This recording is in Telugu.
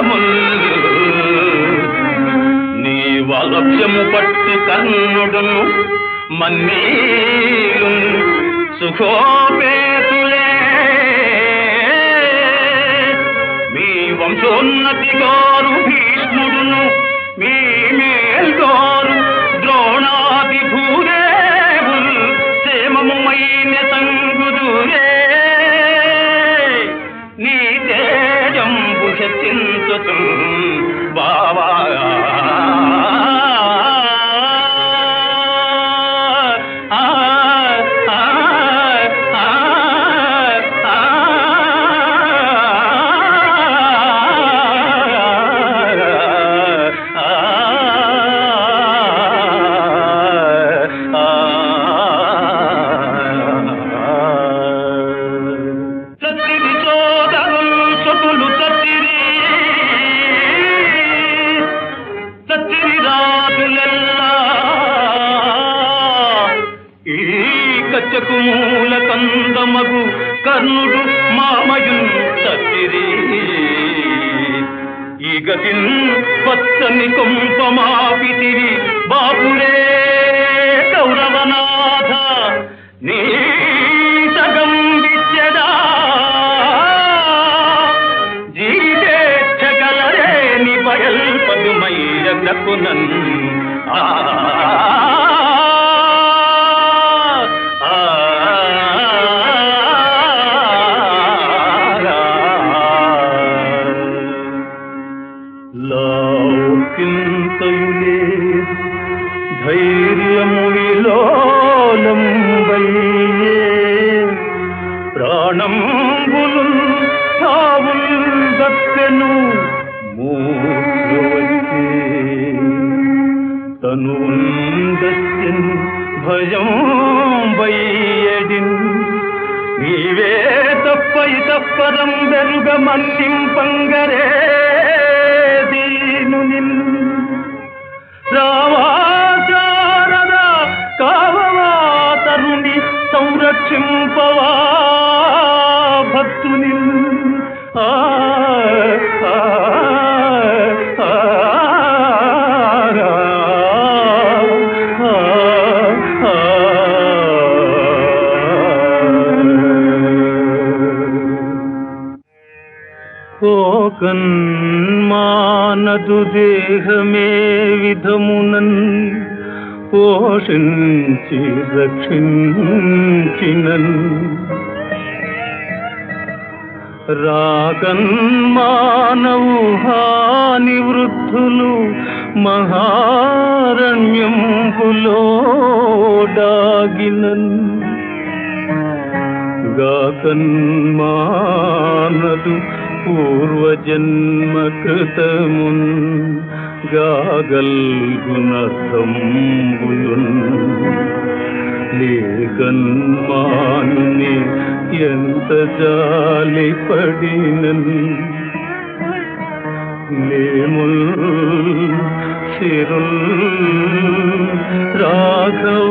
భారముల్ నీ వలక్ష్యము పట్టు కర్ణుడును మన్నీలు సుఖోపేతులే మీ వంశోన్నతి గారు భీష్ముడును మీ మేల్గారు ద్రోణాది భూదేవులు క్షేమముమైన సంగుదురే నీ తేజంబు హెచ్చించుతు బావా ఆ, ఆ, ఆ, చత్తిరి సోదరులు చతులు చత్తిరి చత్తిరి రాజులెల్లా ఈ కచ్చకు మూల కందమగు కర్ణుడు మామయు చత్తిరి ఈ గతిన్ పచ్చని కొంపమాపితిరి బాపురే కౌరవనాథ నీ సగం విద్యదా జీవేచ్ఛగలరేని బయల్ పదుమైరకునన్ ఆ ఆ, లావుకింతయులే ధైర్యము విలోలంబయ్యే ప్రాణంబులు తావుల్ దక్కెను మూర్ఛవచ్చే తనుందస్యన్ భయం వయ్యడిన్ నీవే తప్పై తప్పరం వెరుగ మన్నింపంగరే దీను నిన్ రావాచారద కావవా తరుణి సంరక్షింపవా భక్తుని ఆ ఆ, ఆ, ఆ, కోకన్మానదు దేహమే విధమునన్ పోషించి రక్షించినన్ రాకన్మానవు హాని వృద్ధులు మహారణ్యంబులో డాగినన్ గాకన్మానదు పూర్వజన్మ కృతమున్ గాగల్గుణతంబులున్ లేకన్మానుని ఎంత జాలి పడినన్ నేముల్ సిరుల్ రాఘవ